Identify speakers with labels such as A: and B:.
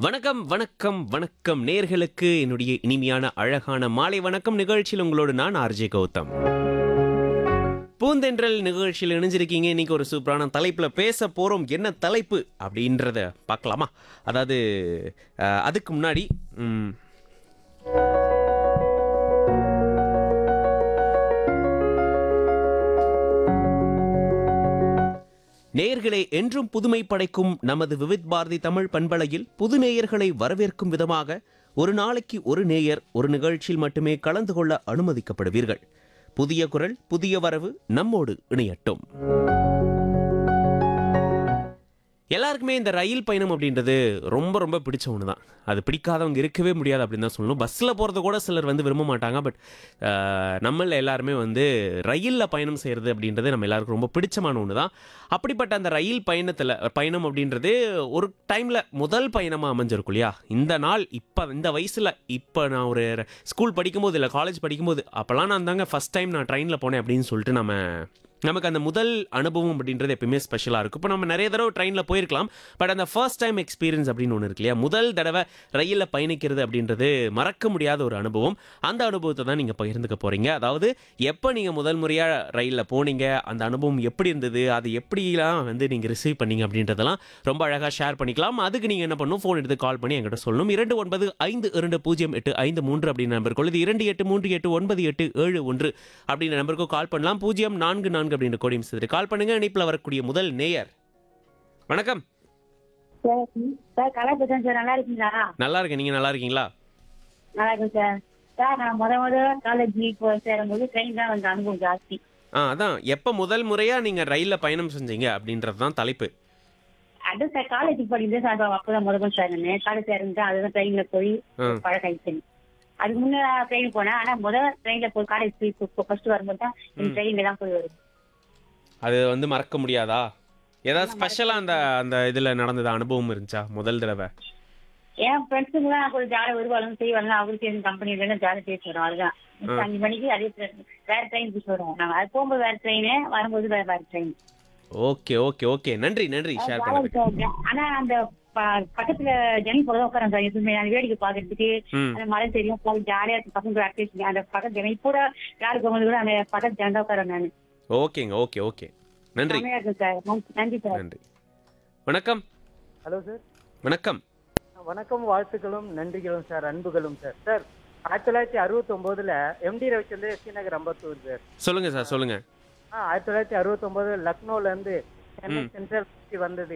A: வணக்கம் வணக்கம் வணக்கம் நேர்களுக்கு என்னுடைய இனிமையான அழகான மாலை வணக்கம் நிகழ்ச்சியில் உங்களோடு நான் ஆர்ஜே கௌதம் பூந்தென்றல் நிகழ்ச்சியில் இணைஞ்சிருக்கீங்க இன்னைக்கு ஒரு சூப்பரான தலைப்பில் பேச போகிறோம் என்ன தலைப்பு அப்படின்றத பார்க்கலாமா அதாவது அஹ், அதுக்கு முன்னாடி ம், நேயர்களே என்றும் புதுமை படைக்கும் நமது விவித் பாரதி தமிழ் பண்பலையில் புது நேயர்களை வரவேற்கும் விதமாக ஒரு நாளைக்கு ஒரு நேயர் ஒரு நிகழ்ச்சியில் மட்டுமே கலந்து கொள்ள அனுமதிக்கப்படுவீர்கள் புதிய குரல் புதிய வரவு நம்மோடு இணையட்டும் எல்லாருக்குமே இந்த ரயில் பயணம் அப்படின்றது ரொம்ப ரொம்ப பிடிச்ச ஒன்று தான் அது பிடிக்காதவங்க இருக்கவே முடியாது அப்படின்னு தான் சொல்லணும் பஸ்ஸில் போகிறது கூட சிலர் வந்து விரும்ப மாட்டாங்க பட் நம்மள எல்லாருமே வந்து ரயிலில் பயணம் செய்கிறது அப்படின்றது நம்ம எல்லாருக்கும் ரொம்ப பிடிச்சமான ஒன்று தான் அப்படிப்பட்ட அந்த ரயில் பயணத்தில் பயணம் அப்படின்றது ஒரு டைமில் முதல் பயணமாக அமைஞ்சிருக்கும் இல்லையா இந்த நாள் இப்போ இந்த வயசில் இப்போ நான் ஒரு ஸ்கூல் படிக்கும்போது இல்லை காலேஜ் படிக்கும்போது அப்போல்லாம் நான் தாங்க ஃபஸ்ட் டைம் நான் ட்ரெயினில் போனேன் அப்படின்னு சொல்லிட்டு நம்ம நமக்கு அந்த முதல் அனுபவம் அப்படின்றது எப்பயுமே ஸ்பெஷலாக இருக்கும் இப்போ நம்ம நிறைய தடவை ட்ரெயினில் போயிருக்கலாம் பட் அந்த ஃபர்ஸ்ட் டைம் எக்ஸ்பீரியன்ஸ் அப்படின்னு ஒன்று இருக்கு இல்லையா முதல் தடவை ரயிலில் பயணிக்கிறது அப்படின்றது மறக்க முடியாத ஒரு அனுபவம் அந்த அனுபவத்தை தான் நீங்கள் பகிர்ந்துக்க போகிறீங்க அதாவது எப்போ நீங்கள் முதல் முறையாக ரயிலில் போனீங்க அந்த அனுபவம் எப்படி இருந்தது அது எப்படிலாம் வந்து நீங்கள் ரிசீவ் பண்ணீங்க அப்படின்றதெல்லாம் ரொம்ப அழகாக ஷேர் பண்ணிக்கலாம் அதுக்கு நீங்கள் என்ன பண்ணணும் ஃபோன் எடுத்து கால் பண்ணி என்கிட்ட சொல்லணும் இரண்டு ஒன்பது ஐந்து இரண்டு பூஜ்ஜியம் எட்டு ஐந்து மூன்று அப்படின்னு நம்பர் கொள்ளுது இரண்டு எட்டு மூன்று எட்டு ஒன்பது எட்டு ஏழு ஒன்று அப்படின்ற நம்பருக்கு கால் பண்ணலாம் பூஜ்ஜியம் நான்கு நான்கு அப்படின்ற கோடியும் சேர்த்து கால் பண்ணுங்க இணைப்பில் வரக்கூடிய முதல் நேயர் வணக்கம்
B: சார் சார் கலா பேசுறேன் சார் நல்லா இருக்கீங்களா
A: நல்லா இருக்கேன் நீங்க நல்லா இருக்கீங்களா
B: நல்லா இருக்கேன் சார் சார் நான் முத முத காலேஜ் இப்போ சேரும்போது ட்ரெயின் தான் வந்து அனுபவம் ஜாஸ்தி
A: ஆ அதான் எப்போ முதல் முறையா நீங்க ரயில்ல பயணம் செஞ்சீங்க அப்படின்றது தான் தலைப்பு
B: அது சார் காலேஜ் படிக்கிறது சார் அப்பதான் முத முதல் சேரணும் காலேஜ் சேருங்க அதுதான் ட்ரெயின்ல போய்
A: ஆ.
B: பழக்கம் ஆயிடுச்சு அதுக்கு முன்னே ட்ரெயின் போனேன் ஆனா முதல் ட்ரெயின்ல போய் காலேஜ் போய் ஃபர்ஸ்ட் வரும்போது தான் இந்த ட்ரெயின்ல தான் போய் வரும்
A: அது வந்து மறக்க முடியாதா ஏதாவது ஸ்பெஷலா அந்த அந்த இதுல நடந்தது அனுபவம் இருந்துச்சா முதல் தடவை
B: என் ஃப்ரெண்ட்ஸுங்களாம் கொஞ்சம் ஜாலியாக வருவாங்க செய்வாங்க அவருக்கு எந்த கம்பெனில ஜாலியாக பேசி வரும் அதுதான் இப்ப அஞ்சு மணிக்கு அதே train- வேற ட்ரெயின் பிடிச்சி வருவோம் நாங்க அது போகும்போது வேற ட்ரெயின் வரும்போது வேற வேற ட்ரெயின்
A: ஓகே ஓகே ஓகே நன்றி நன்றி ஷேர் பண்ணதுக்கு
B: ஆனா அந்த ப- பக்கத்துல ஜனி போல உட்காரம் சார் எதுவுமே அந்த வேடிக்கை பாக்குறதுக்கு
A: ம்
B: அந்த மழை தெரியும் போய் ஜாலியா இருக்கு பசங்க ஆக்டிவிட்டி அந்த பக்கத்து ஜனி கூட யாரு போகும்போது கூட அந்த பக்கத்து ஜனதா உட்காரம் நான்
A: ஓகேங்க ஓகே ஓகே நன்றி
B: செமையா இருக்கு சார் நன்றி- நன்றி சார்
A: நன்றி வணக்கம்
C: ஹலோ சார்
A: வணக்கம்
C: வணக்கம் வாழ்த்துக்களும் நன்றிகளும் சார் அன்புகளும் சார் சார் ஆயிரத்தி தொள்ளாயிரத்தி அறுபத்தி ஒன்பதுல MD Ravichandra SD Nagar Ambattur sir
A: சொல்லுங்க சார் சொல்லுங்க
C: ஆ ஆயிரத்தி தொள்ளாயிரத்தி அறுபத்தி ஒன்பது லக்னோல இருந்து சென்னை சென்ட்ரல் வந்தது